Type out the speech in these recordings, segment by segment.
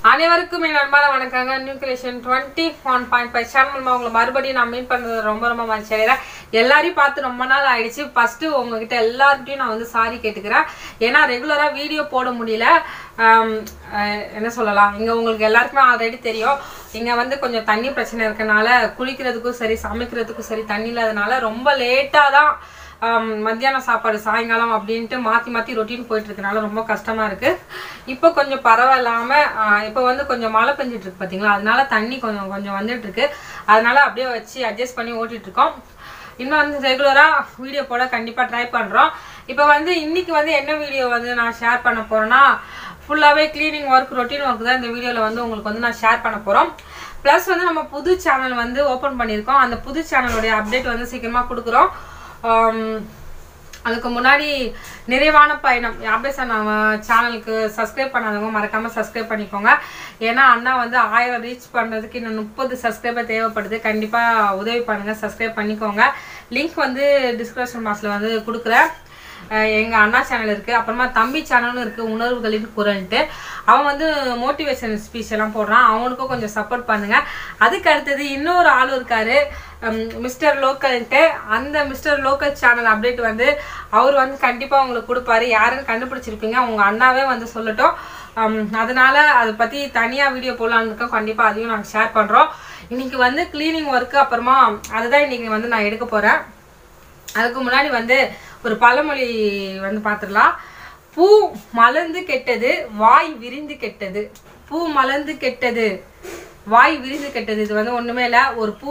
அனைவருக்கும் என் அன்பான வணக்கங்க new creation twenty one point five channel மூலமா உங்களை மறுபடியும் நான் மீட் பண்ணது ரொம்ப ரொம்ப மகிழ்ச்சி அடைகிறேன் எல்லாரையும் பார்த்து ரொம்ப நாள் ஆயிடுச்சு ஃபர்ஸ்ட் உங்ககிட்ட எல்லார்கிட்டையும் நான் வந்து சாரி கேட்டுக்கிறேன் ஏன்னா ரெகுலரா வீடியோ போட முடியல ஆம், அஹ், என்ன சொல்லலாம் இங்க உங்களுக்கு எல்லாருக்குமே ஆல்ரெடி தெரியும் இங்க வந்து கொஞ்சம் தண்ணி பிரச்சனை இருக்கனால குளிக்கிறதுக்கும் சரி சமைக்கிறதுக்கும் சரி தண்ணி இல்லாதனால ரொம்ப லேட்டா தான் ஆம், மத்தியானம் சாப்பாடு சாயங்காலம் அப்படின்ட்டு மாற்றி மாற்றி ரொட்டீன் போயிட்டு இருக்கனால ரொம்ப கஷ்டமா இருக்கு இப்போ கொஞ்சம் பரவாயில்லாம ஆ, இப்போ வந்து கொஞ்சம் மழை பெஞ்சிட்டு இருக்கு பார்த்தீங்களா அதனால தண்ணி கொஞ்சம் கொஞ்சம் வந்துட்டு இருக்கு அதனால அப்படியே வச்சு அட்ஜஸ்ட் பண்ணி ஓட்டிட்டு இருக்கோம் இன்னும் வந்து ரெகுலராக வீடியோ போட கண்டிப்பாக ட்ரை பண்ணுறோம் இப்போ வந்து இன்னைக்கு வந்து என்ன வீடியோ வந்து நான் ஷேர் பண்ண போறேன்னா ஃபுல்லாகவே க்ளீனிங் ஒர்க் ரொட்டீன் ஒர்க் தான் இந்த வீடியோவில் வந்து உங்களுக்கு வந்து நான் ஷேர் பண்ண போகிறோம் ப்ளஸ் வந்து நம்ம புது சேனல் வந்து ஓப்பன் பண்ணியிருக்கோம் அந்த புது சேனலுடைய அப்டேட் வந்து சீக்கிரமாக கொடுக்குறோம் ஆம், அதுக்கு முன்னாடி நிறைவான பயணம் யாபேசா நம்ம சேனலுக்கு சப்ஸ்கிரைப் பண்ணாதவங்க மறக்காம சப்ஸ்கிரைப் பண்ணிக்கோங்க ஏன்னா அண்ணா வந்து ஆயிரம் ரீச் பண்றதுக்கு இன்னும் முப்பது சப்ஸ்கிரைபர் தேவைப்படுது கண்டிப்பா உதவி பண்ணுங்க சப்ஸ்கிரைப் பண்ணிக்கோங்க லிங்க் வந்து டிஸ்கிரிப்ஷன் பாக்ஸ்ல வந்து கொடுக்குறேன் அஹ் எங்க அண்ணா சேனல் இருக்கு அப்புறமா தம்பி சேனலும் இருக்கு உணர்வுகளின் குரல்ட்டு அவன் வந்து மோட்டிவேஷன் ஸ்பீச் எல்லாம் போடுறான் அவனுக்கும் கொஞ்சம் சப்போர்ட் பண்ணுங்க அதுக்கு அடுத்தது இன்னொரு ஆள் இருக்காரு மிஸ்டர் லோக்கல்ட்டு அந்த மிஸ்டர் லோக்கல் சேனல் அப்டேட் வந்து அவர் வந்து கண்டிப்பா உங்களுக்கு கொடுப்பாரு யாருன்னு கண்டுபிடிச்சிருப்பீங்க உங்க அண்ணாவே வந்து சொல்லட்டும் ஹம், அதனால அதை பத்தி தனியா வீடியோ போடலான்னு இருக்கோம் கண்டிப்பா அதையும் நாங்கள் ஷேர் பண்றோம் இன்னைக்கு வந்து க்ளீனிங் ஒர்க்கு அப்புறமா அதுதான் இன்னைக்கு வந்து நான் எடுக்க போறேன் அதுக்கு முன்னாடி வந்து ஒரு பழமொழி வந்து பார்த்துடலாம் பூ மலர்ந்து கெட்டது வாய் விரிந்து கெட்டது பூ மலர்ந்து கெட்டது வாய் விரிந்து கெட்டது இது வந்து ஒண்ணுமே இல்லை ஒரு பூ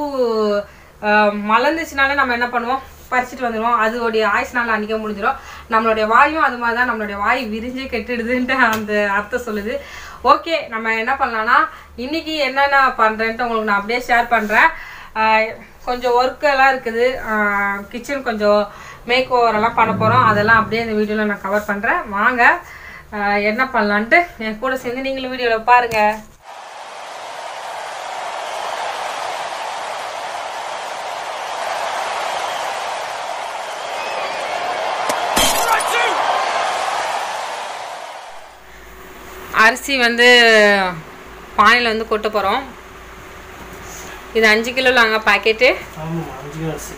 ஆஹ், மலர்ந்துச்சுனாலே நம்ம என்ன பண்ணுவோம் பறிச்சுட்டு வந்துடுவோம் அதோடைய ஆயுஷ்னால அன்றைக்கே முடிஞ்சிடும் நம்மளுடைய வாயும் அது மாதிரி தான் நம்மளுடைய வாய் விரிஞ்சு கெட்டுடுதுன்ட்டு அந்த அர்த்தம் சொல்லுது ஓகே நம்ம என்ன பண்ணலாம்னா இன்னைக்கு என்னென்ன பண்ணுறேன்ட்டு உங்களுக்கு நான் அப்படியே ஷேர் பண்ணுறேன் ஆஹ் கொஞ்சம் ஒர்க் எல்லாம் இருக்குது கிச்சன் கொஞ்சம் மேக் ஓவர் எல்லாம் பண்ண போகிறோம் அதெல்லாம் அப்படியே இந்த வீடியோவில் நான் கவர் பண்ணுறேன் வாங்க ஆஹ் என்ன பண்ணலான்ட்டு என் கூட சேர்ந்து நீங்களும் வீடியோவில் பாருங்க அரிசி வந்து பானையில் வந்து கொட்ட போகிறோம் இது அஞ்சு கிலோலாங்க பாக்கெட்டு ஆமாம் அஞ்சு கிலோ அரிசி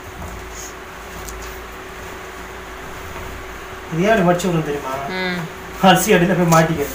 இது ஏன் அப்படி மடிச்சு விடணும் தெரியுமா ம் அரிசி அடியில் போய் மாட்டிக்கிறது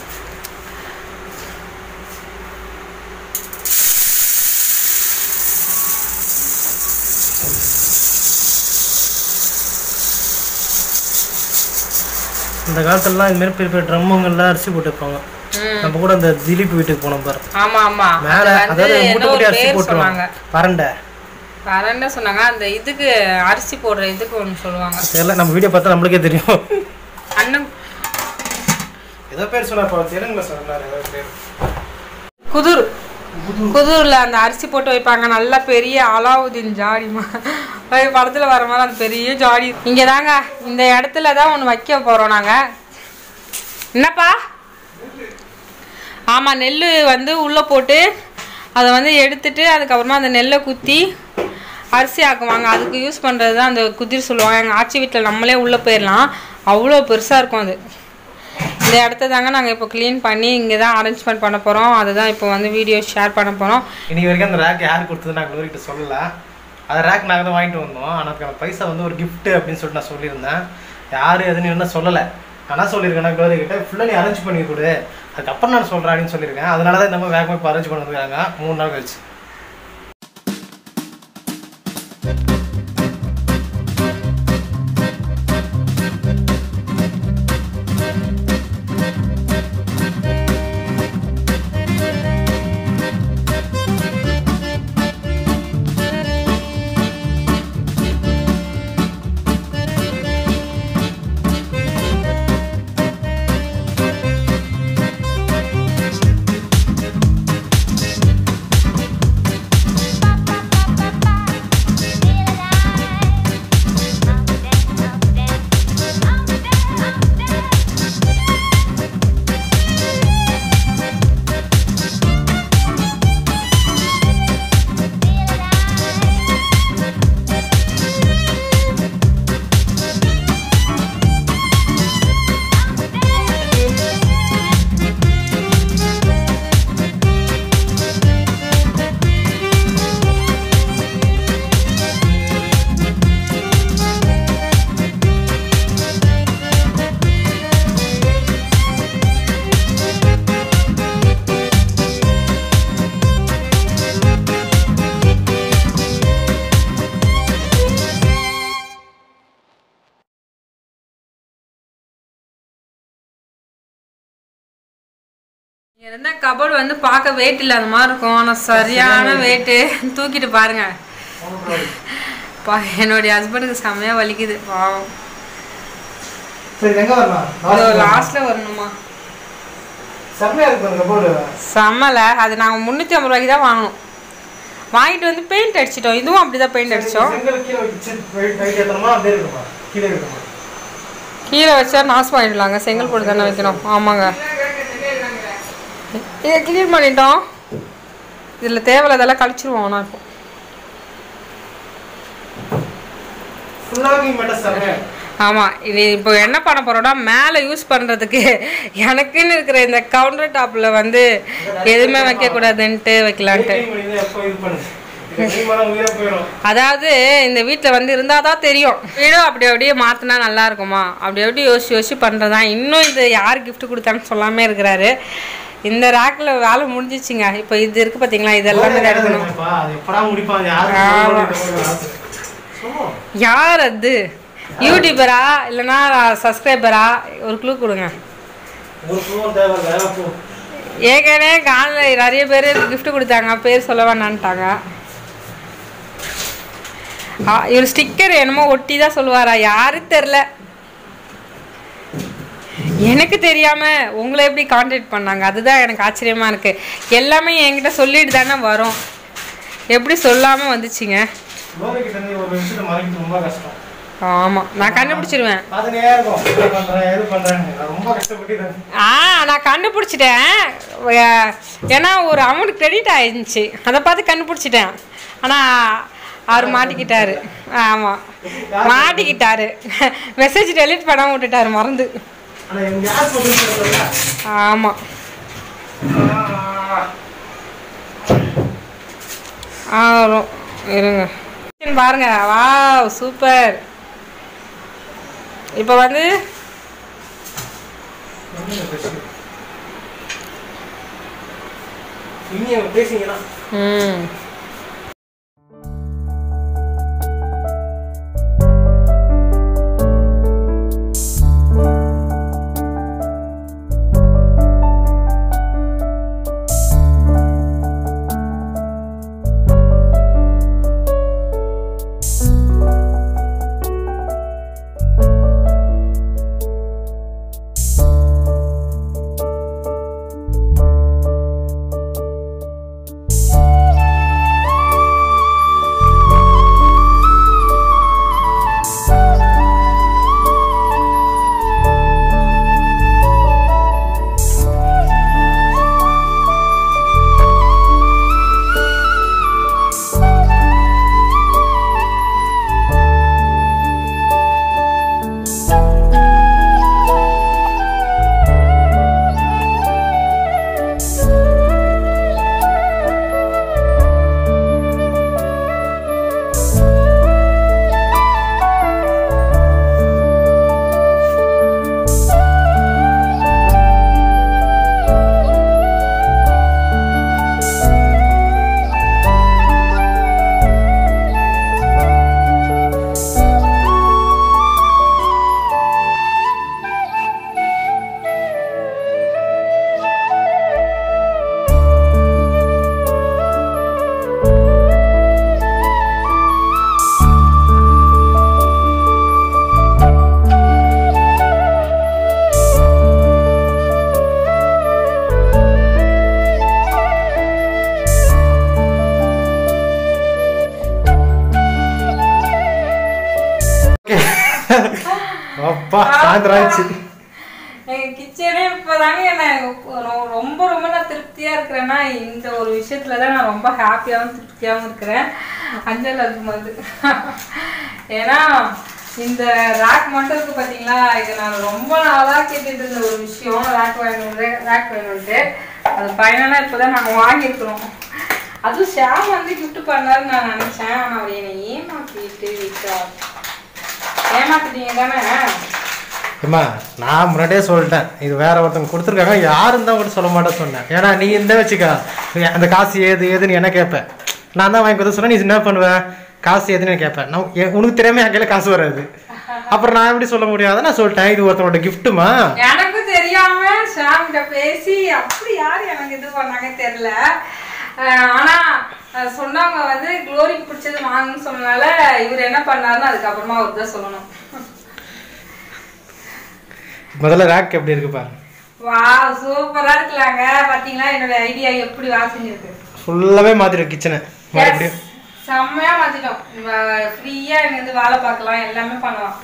இந்த காலத்துலலாம் இது மாதிரி பெரிய பெரிய ட்ரம்முங்கள்லாம் அரிசி போட்டு வைப்பாங்க ம். நம்ம கூட அந்த திலீப் வீட்டுக்கு போனோம் பாரு ஆமா ஆமா மேல அது வந்து அதாவது ஏதோ மூட்டை ஒரு மூட்டை அரிசி பேர் போட்டுருவாங்க சொன்னாங்க பரண்டை கரண்ட சொன்னாங்க அந்த இதுக்கு அரிசி போடுற இதுக்கு ஒன்று சொல்லுவாங்க தெரியல நம்ம வீடியோ பார்த்தா நம்மளுக்கே தெரியும் அண்ணன் ஏதோ பேர் சொன்னார் தெலுங்குல சொன்னார் ஏதோ பேர் குதுர் குதூர்ல அந்த அரிசி போட்டு வைப்பாங்க நல்ல பெரிய அலாவுதீன் ஜாடி மா- ஒரு படத்துல வர மாதிரி அந்த பெரிய ஜாடி இங்க தாங்க இந்த இடத்துல தான் ஒன்று வைக்க போறோம் நாங்க என்னப்பா ஆமா நெல் வந்து உள்ள போட்டு அதை வந்து எடுத்துட்டு அதுக்கப்புறமா அந்த நெல்லை குத்தி அரிசி ஆக்குவாங்க அதுக்கு யூஸ் பண்ணுறது தான் அந்த குதிர் சொல்லுவாங்க எங்கள் ஆச்சி வீட்டில் நம்மளே உள்ளே போயிடலாம் அவ்வளோ பெருசாக இருக்கும் அது இந்த இடத்த தாங்க நாங்கள் இப்போ க்ளீன் பண்ணி இங்கே தான் அரேஞ்ச்மெண்ட் பண்ண போகிறோம் அதுதான் இப்போ வந்து வீடியோ ஷேர் பண்ண போகிறோம் இன்னைக்கு வரைக்கும் அந்த ரேக் யார் கொடுத்தது நான் கிட்ட சொல்லல அந்த ரேக் நாங்கள் தான் வாங்கிட்டு வந்தோம் ஆனால் அதுக்கான பைசா வந்து ஒரு gift அப்படின்னு சொல்லிட்டு நான் சொல்லியிருந்தேன் யார் எதுன்னு இன்னும் சொல்லலை ஆனால் சொல்லியிருக்கேன் க்ளோரி கிட்ட ஃபுல்லாக நீ அரேஞ்ச் பண்ணி கொடு அதுக்கப்புறம் நான் சொல்கிறேன் அப்படின்னு சொல்லியிருக்கேன் அதனால தான் இந்த மாதிரி வேகமாக இப்போ அரேஞ்ச் பண்ணி வந்துருக்காங்க மூணு நாள் கழிச்சு இருந்த கபோர்டு வந்து பார்க்க வெயிட் இல்லாத மாதிரி இருக்கும் ஆனால் சரியான வெயிட்டு தூக்கிட்டு பாருங்க பா என்னுடைய ஹஸ்பண்டுக்கு செம்மையாக வலிக்குது பாவம் சரி எங்க வரலாம் லாஸ்ட்ல வரணுமா செம்மையா இருக்கு பாருங்க போர்டு செம்மல அது நாங்கள் முந்நூற்றி ஐம்பது ரூபாய்க்கு தான் வாங்கினோம் வாங்கிட்டு வந்து பெயிண்ட் அடிச்சிட்டோம் இதுவும் அப்படிதான் பெயிண்ட் அடிச்சோம் செங்கல் கீழே வச்சு வெயிட் ஏற்றணுமா அப்படியே இருக்குமா கீழே இருக்குமா கீழே வச்சா நாசம் பண்ணிடலாங்க செங்கல் போட்டு தானே வைக்கணும் ஆமாங்க இதை க்ளீன் பண்ணிட்டோம் இதில் தேவையில்லாதெல்லாம் கழிச்சிருவோம் ஆனால் இப்போ ஃபுல்லாக மட்டும் செம்மையா இருக்கு. ஆமாம் இது இப்போ என்ன பண்ண போகிறோம்னா மேலே யூஸ் பண்ணுறதுக்கு எனக்குன்னு இருக்கிற இந்த கவுண்டர் டாப்பில் வந்து எதுவுமே வைக்கக்கூடாதுன்ட்டு வைக்கலான்ட்டு clean பண்ணி தான் எப்போ இது பண்ணுது இது clean பண்ணா உயிரே போயிடும் அதாவது இந்த வீட்டில் வந்து இருந்தால் தான் தெரியும் வீடும் அப்படி அப்படியே மாற்றினா நல்லா இருக்குமா அப்படி அப்படியே யோசிச்சு யோசிச்சு பண்ணுறது தான் இன்னும் இது யார் gift கொடுத்தான்னு சொல்லாமே இருக்கிறாரு இந்த ரேக்கில் வேலை முடிஞ்சிச்சுங்க இப்போ இது இருக்குது பார்த்தீங்களா இதெல்லாம் தான் எடுக்கணும் எடுக்கணும்ப்பா அது எப்படா முடிப்பான் யாரு ஆமா. சும்மா யார் அது யூடியூபரா இல்லைன்னா சப்ஸ்கிரைபரா ஒரு க்ளூ கொடுங்க ஒரு பூவும் தேவையில்ல பூ ஏற்கனவே காலில் நிறைய பேர் gift கொடுத்தாங்க பேர் சொல்ல வேணான்ட்டாங்க ஆ, இவர் ஸ்டிக்கர் என்னமோ ஒட்டி தான் சொல்லுவாரா யாரும் தெரில எனக்கு தெரியாம உங்களை எப்படி காண்டாக்ட் பண்ணாங்க அதுதான் எனக்கு ஆச்சரியமா இருக்கு எல்லாமே என்கிட்ட சொல்லிட்டு தானே வரும் எப்படி சொல்லாம வந்துச்சுங்க லோரி கிட்ட இருந்து ஒரு விஷயத்தை மறைக்கிறது ரொம்ப கஷ்டம் ஆமா நான் கண்டுபிடிச்சிருவேன் பார்த்துனே இருக்கும் என்ன பண்றேன் எது பண்றேன்னு நான் ரொம்ப கஷ்டப்பட்டு இதை- ஆ நான் கண்டுபிடிச்சிட்டேன் அஹ், ஏன்னா ஒரு அமௌண்ட் கிரெடிட் ஆயிருந்துச்சு அதை பார்த்து கண்டுபிடிச்சிட்டேன் ஆனால் அவர் மாட்டிக்கிட்டாரு ஆமாம் மாட்டிக்கிட்டாரு மெசேஜ் டெலிட் பண்ணாம விட்டுட்டாரு மறந்து ஆனா எனக்கு யார் சொல்லுன்னு தெரியல. ஆமாம் ஆ வரும் இருங்க பாருங்க வா சூப்பர் இப்போ வந்து என்ன இந்த பேச்சு? இனி அவங்க பேசிங்கன்னா ம் அப்பா சாயந்தரம் ஆயிடுச்சு எங்க கிச்சனே இப்போதாங்க நான் ரொ- ரொம்ப ரொம்ப நான் திருப்தியா இருக்கிறேன்னா இந்த ஒரு விஷயத்துல தான் நான் ரொம்ப ஹாப்பியாகவும் திருப்தியாகவும் இருக்கிறேன் அஞ்சல் இருக்கும்போது ஏன்னா இந்த ரேக் மட்டும் இருக்கு பாத்தீங்களா இது நான் ரொம்ப நாளா கேட்டுட்டு இருந்த ஒரு விஷயம் ரேக் வேணும் ரேக் வேணும்ட்டு அது ஃபைனலாக இப்போதான் நாங்கள் வாங்கியிருக்கிறோம் அதுவும் ஷாம் வந்து கிஃப்ட் பண்ணாருன்னு நான் நினைச்சேன் ஆனா அவர் என்னை ஏமாத்திட்டு விட்டார் ஏமாத்திட்டீங்க தானே அம்மா நான் முன்னாடியே சொல்லிட்டேன் இது வேற ஒருத்தவங்க கொடுத்துருக்காங்க யாரும் தான் கூட சொல்ல மாட்டேன் சொன்னேன் ஏன்னா நீ இந்த வச்சுக்கா அந்த காசு ஏது ஏதுன்னு என்ன கேட்பேன் நான் தான் வாங்கி கொடுத்து சொன்னேன் நீ என்ன பண்ணுவேன் காசு ஏதுன்னு கேட்பேன் நான் எ- உனக்கு தெரியாம என் கையில் காசு வராது அப்புறம் நான் எப்படி சொல்ல முடியும் அதை நான் சொல்லிட்டேன் இது ஒருத்தனோட கிஃப்ட்டுமா எனக்கும் தெரியாம ஷாமிட்ட பேசி அப்படி யார் எனக்கு இது பண்ணாங்க தெரியல அஹ் ஆனா அஹ் சொன்னவங்க வந்து க்ளோரிக்கு பிடிச்சது வாங்கன்னு சொன்னனால இவர் என்ன பண்ணாருன்னு அதுக்கப்புறமா அவர் தான் சொல்லணும் முதல்ல ரேக் எப்படி இருக்கு பாரு வா சூப்பரா இருக்கலாங்க பாத்தீங்களா என்னோட ஐடியா எப்படி வாசிஞ்சிருக்கு ஃபுல்லாவே மாத்திரும் கிச்சனை மறுபடியும் செம்மையா மாத்திட்டோம் ஃப்ரீயா இங்க இருந்து வேலை பார்க்கலாம் எல்லாமே பண்ணலாம்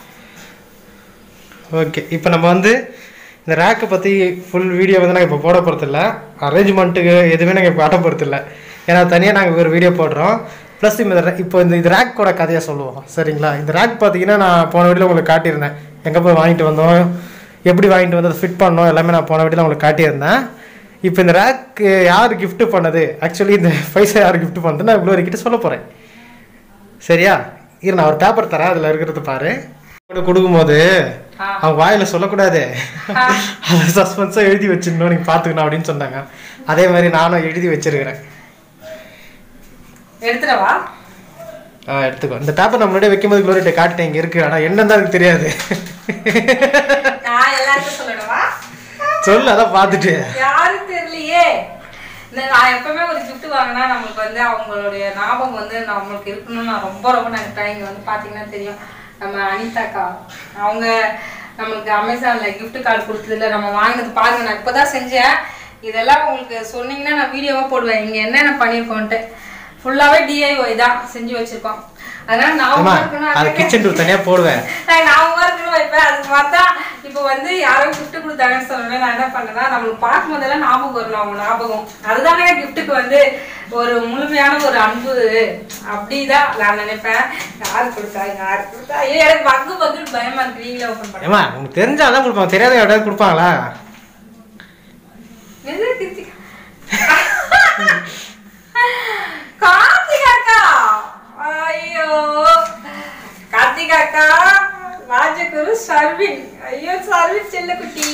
ஓகே இப்போ நம்ம வந்து இந்த ரேக்கை பற்றி ஃபுல் வீடியோ வந்து நாங்கள் இப்போ போட போகிறதில்ல அரேஞ்ச்மெண்ட்டுக்கு எதுவுமே நாங்கள் இப்போ காட்ட போகிறதில்ல ஏன்னா தனியாக நாங்கள் ஒரு வீடியோ போடுறோம் ப்ளஸ் இந்த ra- இப்போ இந்த இது ரேக்கோட கதையை சொல்லுவோம் சரிங்களா இந்த ரேக் பார்த்தீங்கன்னா நான் போன வீடியோவில் உங்களுக்கு காட்டியிருந்தேன் எங்கே போய் வாங்கிட்டு வந்தோம் எப்படி வாங்கிட்டு வந்து அதை ஃபிட் பண்ணோம் எல்லாமே நான் போன வீடியோவில் உங்களுக்கு காட்டியிருந்தேன் இப்போ இந்த ரேக் யார் gift பண்ணது ஆக்சுவலி இந்த பைசா யார் gift பண்ணது நான் இவ்வளோ கிட்ட சொல்ல போகிறேன் சரியா இரு நான் ஒரு பேப்பர் தரேன் அதில் இருக்கிறது பாரு உனக்கு கொடுக்கும்போது ஆ. அவன் வாயில சொல்லக்கூடாது அதை சஸ்பென்ஸாக எழுதி வச்சிடணும் நீங்க பார்த்துக்கணும் அப்படின்னு சொன்னாங்க அதே மாதிரி நானும் எழுதி வச்சிருக்கிறேன் எடுத்துடவா ஆ எடுத்துக்கோ இந்த பேப்பர் நான் முன்னாடியே வைக்கும்போது க்ளோரிட்ட காட்டிட்டேன் இங்கே இருக்கு ஆனால் என்னன்னு தான் எனக்கு தெரியாது நான் எல்லாருக்கும் சொல்லணுமா சொல்லு அதான் பார்த்துட்டு யாரும் தெரியலையே இந்த நான் எப்பவுமே ஒரு gift வாங்கினா நம்மளுக்கு வந்து அவங்களுடைய ஞாபகம் வந்து நம்மளுக்கு இருக்கணும்னு நான் ரொம்ப ரொம்ப நினைப்பேன் இங்க வந்து பாத்தீங்கன்னா தெரியும் நம்ம அனிதாக்கா அவங்க நம்மளுக்கு அமேசான்ல gift கார்டு கொடுத்ததுல நம்ம வாங்கினது பாருங்க நான் இப்பதான் செஞ்சேன் இதெல்லாம் உங்களுக்கு சொன்னீங்கன்னா நான் வீடியோவா போடுவேன் இங்க என்னென்ன பண்ணியிருக்கோன்ட்டு ஃபுல்லாவே டிஐஒய் தான் செஞ்சு வச்சிருக்கோம் அதனால நான் ஆமா இருக்கணும் அது கிச்சன் டூர் தனியாக போடுவேன் நான் ஞாபகமா இருக்கணும் வைப்பேன் அதுக்கு பார்த்தா இப்போ வந்து யாரோ gift கொடுத்தாங்கன்னு சொன்னேன் நான் என்ன பண்ணேன்னா நம்மளுக்கு பார்க்கும் போதெல்லாம் ஞாபகம் வரணும் அவங்க ஞாபகம் அதுதானே கிஃப்ட்டுக்கு வந்து ஒரு முழுமையான ஒரு அன்பு அப்படிதான் நான் நினைப்பேன் யார் கொடுத்தா யார் கொடுத்தா ஐயோ எனக்கு பக்கு பக்குன்னு பயமா இருக்கு நீங்களே ஓப்பன் பண்ண ஏமா உங்களுக்கு தெரிஞ்சாதான் கொடுப்பாங்க தெரியாத யாராவது கொடுப்பாங்களா எது கிருத்திகா கார்த்திகாக்கா ஐயோ கார்த்திகாக்கா ராஜகுரு சர்வின் ஐயோ சர்வின் செல்லக்குட்டி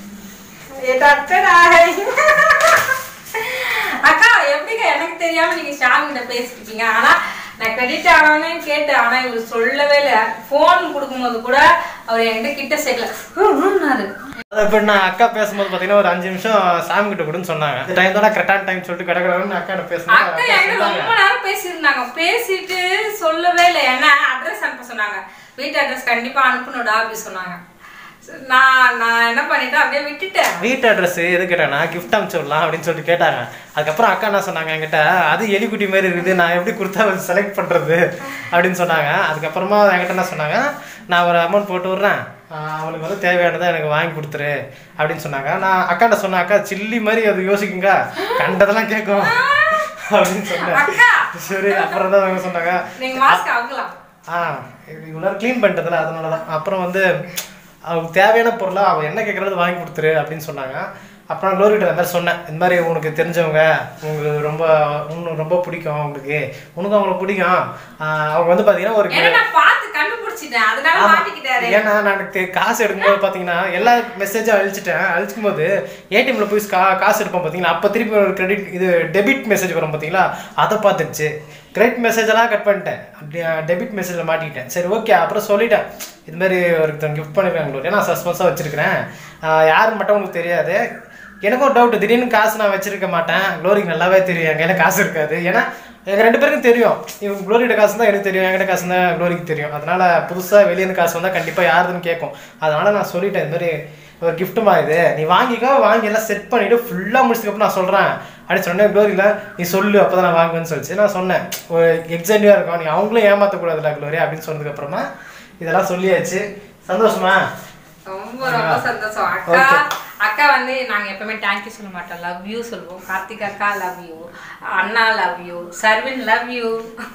அக்கா எப்படிக்கா எனக்கு தெரியாம நீங்க ஷாம் கிட்ட பேசிருக்கீங்க ஆனா நான் கிரெடிட் ஆனவனே கேட்டேன் ஆனா இவர் சொல்லவே இல்லை போன் கொடுக்கும்போது கூட அவர் என்கிட்ட கிட்ட சேர்க்கல இப்போ நான் அக்கா பேசும்போது பார்த்தீங்கன்னா ஒரு அஞ்சு நிமிஷம் சாமி கிட்ட கொடுன்னு சொன்னாங்க இந்த டைம் தான் கரெக்டான டைம் சொல்லிட்டு கடற்கடன்னு அக்கா அக்கா பேசுனாங்க என்கிட்ட ரொம்ப நேரம் பேசியிருந்தாங்க பேசிட்டு சொல்லவே இல்லை ஏன்னா அட்ரஸ் அனுப்ப சொன்னாங்க வீட்டு அட்ரஸ் கண்டிப்பா அனுப்பணும்டா அப்படி சொன்னாங்க சரி, நான் நான் என்ன பண்ணிட்டேன் அப்படியே விட்டுட்டேன் வீட்டு அட்ரஸ் எது கேட்டேன்னா கிஃப்ட் அனுப்பிச்சு விடலாம் அப்படின்னு சொல்லிட்டு கேட்டாங்க அதுக்கப்புறம் அக்கா என்ன சொன்னாங்க என்கிட்ட அது எலிக்குட்டி மாதிரி இருக்குது நான் எப்படி கொடுத்தா செலக்ட் பண்ணுறது அப்படின்னு சொன்னாங்க அதுக்கப்புறமா என்கிட்ட என்ன சொன்னாங்க நான் ஒரு அமௌண்ட் போட்டு விட்றேன் ஆஹ் அவனுக்கு வந்து தேவையானதை எனக்கு வாங்கி கொடுத்துரு அப்படின்னு சொன்னாங்க நான் அக்காட்ட சொன்னேன் அக்கா சில்லி மாதிரி அது யோசிக்குங்க கண்டதெல்லாம் கேட்கும் அப்படின்னு சொன்னேன் அக்கா சரி அப்புறம் தான் அவங்க சொன்னாங்க நீங்க மாஸ்க் ஆகலாம் ஆ இவ்வளோ க்ளீன் பண்ணிட்டதுல அதனால தான் அப்புறம் வந்து அவளுக்கு தேவையான பொருளை அவள் என்ன கேட்குறது வாங்கி கொடுத்துரு அப்படின்னு சொன்னாங்க அப்புறம் க்ளோரிட்ட இந்த மாதிரி சொன்னேன் இந்த மாதிரி உனக்கு தெரிஞ்சவங்க உங்களுக்கு ரொம்ப உனக்கு ரொம்ப பிடிக்கும் உங்களுக்கு உனக்கு அவங்கள பிடிக்கும் ஆ, அவங்க வந்து பார்த்தீங்கன்னா ஒரு ஏன்னா நான் பார்த்து கண்டுபிடிச்சிட்டேன் அதனால ஆமா. மாட்டிக்கிட்டாரு ஏன்னா நான் எனக்கு காசு எடுக்கும்போது பார்த்தீங்கன்னா எல்லா மெசேஜும் அழிச்சிட்டேன் அழிச்சிக்கும் போது ஏடிஎம்ல போய் கா காசு எடுப்போம் பார்த்தீங்களா அப்போ திருப்பி ஒரு கிரெடிட் இது டெபிட் மெசேஜ் வரும் பார்த்தீங்களா அதை பார்த்துருச்சு கிரெடிட் மெசேஜ் எல்லாம் கட் பண்ணிட்டேன் டெபிட் மெசேஜில் மாட்டிக்கிட்டேன் சரி ஓகே அப்புறம் சொல்லிட்டேன் இது மாதிரி ஒருத்தன் கிஃப்ட் பண்ணிருக்காங்க ஏன்னா சஸ்பென்ஸாக வச்சிருக்கிறேன் யாரும் மட்டும் உங்களுக்கு தெரியாது எனக்கும் ஒரு டவுட் திடீர்னு காசு நான் வச்சிருக்க மாட்டேன் க்ளோரிக்கு நல்லாவே தெரியும் என் கையில காசு இருக்காது ஏன்னா எங்க ரெண்டு பேருக்கும் தெரியும் இவங்க க்ளோரியோட காசு தான் எனக்கு தெரியும் என்கிட்ட காசு தான் க்ளோரிக்கு தெரியும் அதனால புதுசாக வெளியேருந்து காசு வந்தால் கண்டிப்பாக யாருதுன்னு கேட்கும் அதனால நான் சொல்லிட்டேன் இந்த மாதிரி ஒரு கிஃப்ட்டுமா இது நீ வாங்கிக்கோ வாங்கி எல்லாம் செட் பண்ணிட்டு ஃபுல்லாக முடிச்சதுக்கப்புறம் நான் சொல்கிறேன் அப்படின்னு சொன்னேன் க்ளோரியில் நீ சொல்லு அப்போ தான் நான் வாங்குவேன்னு சொல்லிச்சு நான் சொன்னேன் ஒரு எக்ஸைட்டிவாக இருக்கும் நீ அவங்களும் ஏமாற்றக்கூடாதுல க்ளோரி அப்படின்னு சொன்னதுக்கப்புறமா இதெல்லாம் சொல்லியாச்சு சந்தோஷமா ரொம்ப ரொம்ப சந்தோஷம் அக்கா அக்கா வந்து நாங்க எப்பவுமே தேங்க்யூ சொல்ல மாட்டோம் லவ் யூ சொல்லுவோம் கார்த்திக் அக்கா லவ் யூ அண்ணா love you Sarvin love you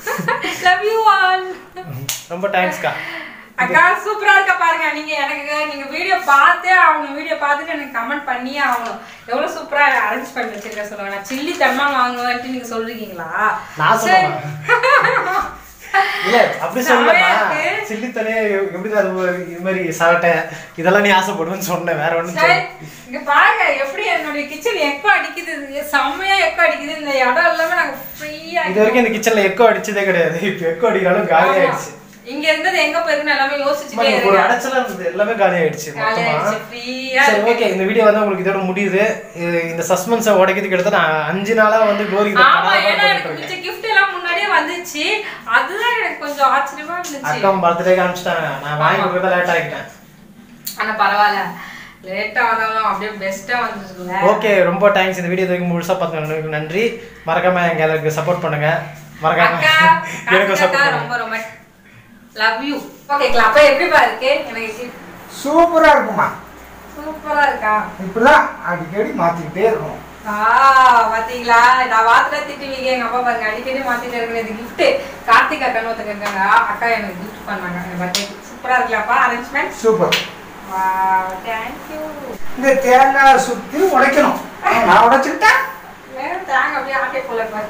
love you all ரொம்ப தேங்க்ஸ்க்கா அக்கா சூப்பரா இருக்கா பாருங்க நீங்க எனக்கு நீங்க வீடியோ பார்த்தே ஆகணும் வீடியோ பார்த்துட்டு எனக்கு கமெண்ட் பண்ணியே ஆகணும் எவ்வளவு சூப்பரா அரேஞ்ச் பண்ணி வச்சிருக்க சொல்லுங்க நான் சில்லி தம்மா வாங்குவேன்ட்டு நீங்க சொல்றீங்களா நான் சரி. சொல்லுவேன் இல்ல அப்படி சொல்லமா செமையா இருக்கு. சில்லி தனியா எப்படி அது ஒரு இது மாதிரி சாப்பிட்ட இதெல்லாம் நீ ஆசைப்படுவேன்னு சொன்னேன் வேற ஒண்ணும் சரி, சொல்ல இங்க பாருங்க எப்படி என்னுடைய கிச்சன் எக்கோ அடிக்குது இது செம்மையா எக்கோ அடிக்குது இந்த இடம் எல்லாமே நாங்க ஃப்ரீயா இது வரைக்கும் இந்த கிச்சன்ல எக்கோ அடிச்சதே கிடையாது இப்போ எக்கோ அடிக்கிறாலும் காலி ஆயிடுச்சு இங்க இருந்தது எங்க போயிருக்குன்னு எல்லாமே யோசிச்சுட்டே ஒரு இருக்கேன் அடைச்சலா இருந்தது எல்லாமே காலி ஆயிடுச்சு மொத்தமா காலியாயிடுச்சு ஃப்ரீயா சரி ஓகே இந்த வீடியோ வந்து உங்களுக்கு இதோட முடியுது இது- இந்த சஸ்பென்ஸை உடைக்கிறதுக்கு கிட்டத்தட்ட நான் அஞ்சு நாளா வந்து க்ளோரி ஆமா ஏன்னா எனக்கு மிச்ச கிஃப்ட் எல்லாம் முன்னாடியே வந்துச்சு அதுதான் எனக்கு கொஞ்சம் ஆச்சரியமா இருந்துச்சு அக்கா பர்த்டே காமிச்சிட்டாங்க நான் வாங்கி கொடுக்கறத லேட் ஆகிட்டேன் ஆனா பரவாயில்ல லேட்டா வந்தாலும் அப்படியே பெஸ்டா வந்துருக்குல்ல ஓகே ரொம்ப தேங்க்ஸ் இந்த வீடியோ வரைக்கும் முழுசா பார்த்தவங்களுக்கு நன்றி மறக்காம எங்க எல்லாருக்கு சப்போர்ட் பண்ணுங்க மறக்காம அக்கா எனக்கும் அக்கா சப்போர்ட் பண்ணுங்க ரொம்ப ரொம்ப லவ் யூ ஓகே அப்ப எப்படி பாருக்கு எனக்கு சூப்பரா இருக்குமா சூப்பரா இருக்கா இப்படிதான் அடிக்கடி மாத்திக்கிட்டே இருக்கணும் ஆ பாத்தீங்களா நான் வாத்துல திட்டுவீங்க எங்க அப்பா பாருங்க அடிக்கடி மாத்திட்டு இருக்கிற இது gift கார்த்திக் அக்கா ஒருத்தங்க இருக்காங்க அக்கா எனக்கு கிஃப்ட் பண்ணாங்க என் பர்த்டே சூப்பரா இருக்கலாப்பா அரேஞ்ச்மெண்ட் சூப்பர் வா தேங்க்யூ இந்த தேங்காய் சுத்தி உடைக்கணும் நான் உடைச்சுக்கிட்டேன் வேற தேங்க அப்படியே ஆட்டே போல பாரு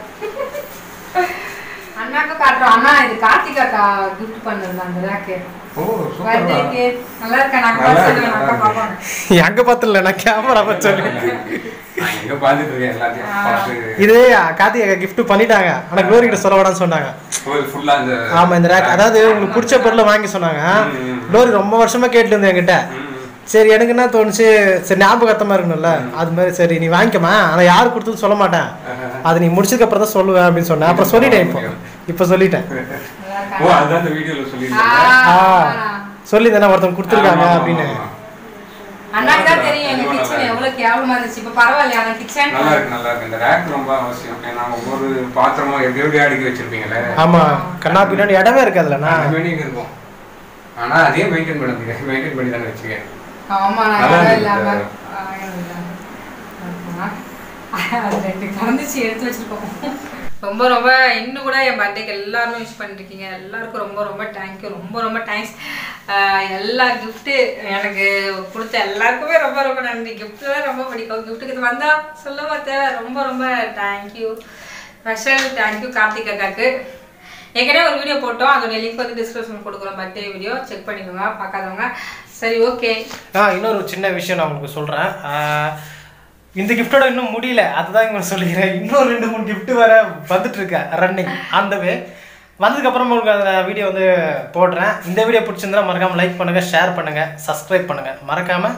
அண்ணாக்கு காட்டுறோம் அண்ணா இது கார்த்திக் அக்கா gift பண்ணது அந்த ரேக்கு ஓ பர்த்டேக்கு நல்லா இருக்கா நான் நல்லா பார்த்து இருக்கு, சொல்லுவேன் அக்கா நல்லா பாப்பாங்க அங்க பார்த்தல நான் கேமரா பார்த்து சொல்லி நான் எங்க பார்த்துட்டு இருக்கேன் எல்லாத்தையும் பார்த்து இது கார்த்திகா gift பண்ணிட்டாங்க ஆனா க்ளோரி கிட்ட சொல்ல வேடாம்னு சொன்னாங்க ஃபுல்லா இந்த ஆமா இந்த ரேக் அதாவது உங்களுக்கு பிடிச்ச பொருளை வாங்கி சொன்னாங்க ம். க்ளோரி ரொம்ப வருஷமா கேட்டு இருந்தேன் என்கிட்ட ம், சரி எனக்கு என்ன தோணுச்சு சரி ஞாபகத்தமா இருக்கணும்ல அது மாதிரி சரி நீ வாங்கிக்கமா ஆனா யாரு கொடுத்தது சொல்ல மாட்டேன் அது நீ முடிச்சதுக்கு அப்புறம் தான் சொல்லுவேன் அப்படின்னு சொன்னேன் அப்புறம் சொல்லிட்டேன் இப்போ இப்போ சொல்லிட்டேன் நல்லா இருக்கா ஓ அதான் அந்த வீடியோல ஆ, சொல்லியிருந்தேன் ஆ சொல்லியிருந்தேன் ஒருத்தவங்க கொடுத்துருக்காங்க ஆமா, ஆமா, அப்படின்னு ஆமா. அண்ணாக்கு தான் தெரியும் எங்க அது நல்லா கிச்சன் இருக்கு. எவ்வளவு கேவலமா இருந்துச்சு இப்ப பரவாயில்லையா அந்த கிச்சன் நல்லா இருக்கு நல்லா இருக்கு இந்த ரேக் ரொம்ப அவசியம் ஏன்னா ஒவ்வொரு பாத்திரமும் எப்படி எப்படி அடுக்கி வச்சிருப்பீங்களே ஆமா கண்ணா பின்னாடி இடமே இருக்காதுல்லண்ணா அந்த மீனிங் இருக்கும் ஆனா அதே மெயின்டைன் பண்ண மெயின்டைன் பண்ணி தானே வச்சுக்கேன் ஆமா நான் நல்லா இடம் இருக்கு. இல்லாம ஆ, இடம் இல்லாம. ஆமா. அது ரெண்டு கலந்துச்சு எடுத்து வச்சிருக்கோம் ரொம்ப ரொம்ப இன்னும் கூட என் பர்த்டேக்கு எல்லாருமே விஷ் பண்ணிருக்கீங்க எல்லாருக்கும் ரொம்ப ரொம்ப தேங்க்யூ ரொம்ப ரொம்ப தேங்க்ஸ் எல்லா கிஃப்ட்டு எனக்கு கொடுத்த எல்லாருக்குமே ரொம்ப ரொம்ப நன்றி கிஃப்ட்லாம் ரொம்ப பிடிக்கும் கிஃப்ட்டுக்கு இது வந்தா சொல்ல பார்த்தேன் ரொம்ப ரொம்ப தேங்க்யூ ஸ்பெஷல் தேங்க்யூ கார்த்திக் அக்காக்கு ஏற்கனவே ஒரு வீடியோ போட்டோம் அதோட லிங்க் வந்து டிஸ்கிரிப்ஷன் கொடுக்குறோம் பர்த்டே வீடியோ செக் பண்ணிக்கோங்க பார்க்காதவங்க சரி ஓகே ஆ இன்னொரு சின்ன விஷயம் நான் உங்களுக்கு சொல்கிறேன் இந்த கிஃப்டோட இன்னும் முடியல அதுதான் இங்கே சொல்லிக்கிறேன் இன்னும் ரெண்டு மூணு gift வேற வந்துட்டு இருக்க ரன்னிங் அந்த வே வந்ததுக்கப்புறம் உங்களுக்கு அந்த வீடியோ வந்து போடுறேன் இந்த வீடியோ பிடிச்சிருந்தா மறக்காமல் லைக் பண்ணுங்கள் ஷேர் பண்ணுங்கள் சப்ஸ்கிரைப் பண்ணுங்கள் மறக்காமல்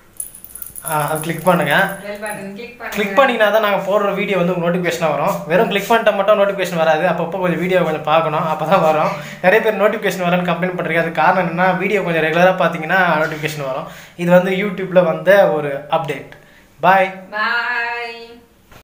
அது கிளிக் பண்ணுங்கள் பெல் பட்டன் கிளிக் பண்ணுங்க கிளிக் பண்ணிங்கன்னா தான் நாங்கள் போடுற வீடியோ வந்து உங்களுக்கு நோட்டிஃபிகேஷனாக வரும் வெறும் கிளிக் பண்ணிட்டா மட்டும் நோட்டிஃபிகேஷன் வராது அப்பப்போ கொஞ்சம் வீடியோ கொஞ்சம் பார்க்கணும் அப்போ தான் வரும் நிறைய பேர் நோட்டிஃபிகேஷன் வரேன்னு கம்ப்ளைண்ட் பண்ணுறீங்க அது காரணம் என்னன்னா வீடியோ கொஞ்சம் ரெகுலராக பார்த்தீங்கன்னா நோட்டிஃபிகேஷன் வரும் இது வந்து யூடியூப்பில் வந்த ஒரு அப்டேட் பாய் பாய்